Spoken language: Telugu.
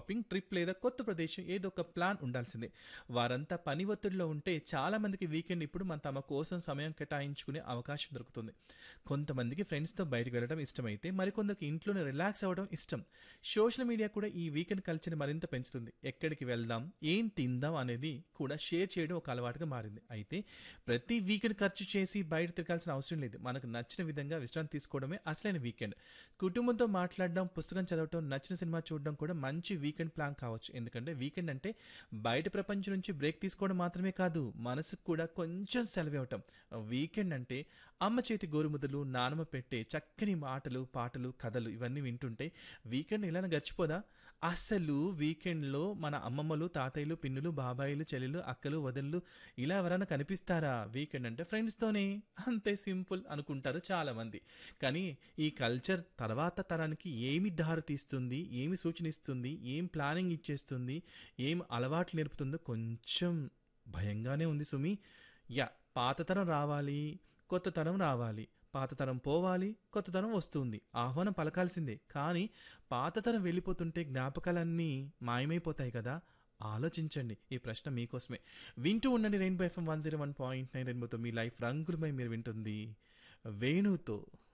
షాపింగ్ ట్రిప్ లేదా కొత్త ప్రదేశం ఏదో ఒక ప్లాన్ ఉండాల్సిందే వారంతా పని ఒత్తిడిలో ఉంటే చాలా మందికి వీకెండ్ ఇప్పుడు మన తమ కోసం సమయం కేటాయించుకునే అవకాశం దొరుకుతుంది కొంతమందికి ఫ్రెండ్స్తో బయటకు వెళ్ళడం ఇష్టమైతే మరికొందరికి ఇంట్లోనే రిలాక్స్ అవ్వడం ఇష్టం సోషల్ మీడియా కూడా ఈ వీకెండ్ కల్చర్ని మరింత పెంచుతుంది ఎక్కడికి వెళ్దాం ఏం తిందాం అనేది కూడా షేర్ చేయడం ఒక అలవాటుగా మారింది అయితే ప్రతి వీకెండ్ ఖర్చు చేసి బయట తిరగాల్సిన అవసరం లేదు మనకు నచ్చిన విధంగా విశ్రాంతి తీసుకోవడమే అసలైన వీకెండ్ కుటుంబంతో మాట్లాడడం పుస్తకం చదవటం నచ్చిన సినిమా చూడడం కూడా మంచి వీకెండ్ ప్లాన్ కావచ్చు ఎందుకంటే వీకెండ్ అంటే బయట ప్రపంచం నుంచి బ్రేక్ తీసుకోవడం మాత్రమే కాదు మనసుకు కూడా కొంచెం సెలవు ఇవ్వటం వీకెండ్ అంటే అమ్మ చేతి గోరుముద్దలు నానమ్మ పెట్టే చక్కని మాటలు పాటలు కథలు ఇవన్నీ వింటుంటే వీకెండ్ ఇలానే గడిచిపోదా అసలు వీకెండ్లో మన అమ్మమ్మలు తాతయ్యలు పిన్నులు బాబాయిలు చెల్లెలు అక్కలు వదళ్ళు ఇలా ఎవరైనా కనిపిస్తారా వీకెండ్ అంటే ఫ్రెండ్స్తోనే అంతే సింపుల్ అనుకుంటారు చాలామంది కానీ ఈ కల్చర్ తర్వాత తరానికి ఏమి దారి తీస్తుంది ఏమి సూచనిస్తుంది ఏం ప్లానింగ్ ఇచ్చేస్తుంది ఏం అలవాట్లు నేర్పుతుందో కొంచెం భయంగానే ఉంది సుమి యా పాత తరం రావాలి కొత్త తరం రావాలి పాత తరం పోవాలి కొత్త తరం వస్తుంది ఆహ్వానం పలకాల్సిందే కానీ పాత తరం వెళ్ళిపోతుంటే జ్ఞాపకాలన్నీ మాయమైపోతాయి కదా ఆలోచించండి ఈ ప్రశ్న మీకోసమే వింటూ ఉండండి rainbow FM one zero one point nine రెయిన్బోతో మీ లైఫ్ రంగులమై మీరు వింటుంది వేణుతో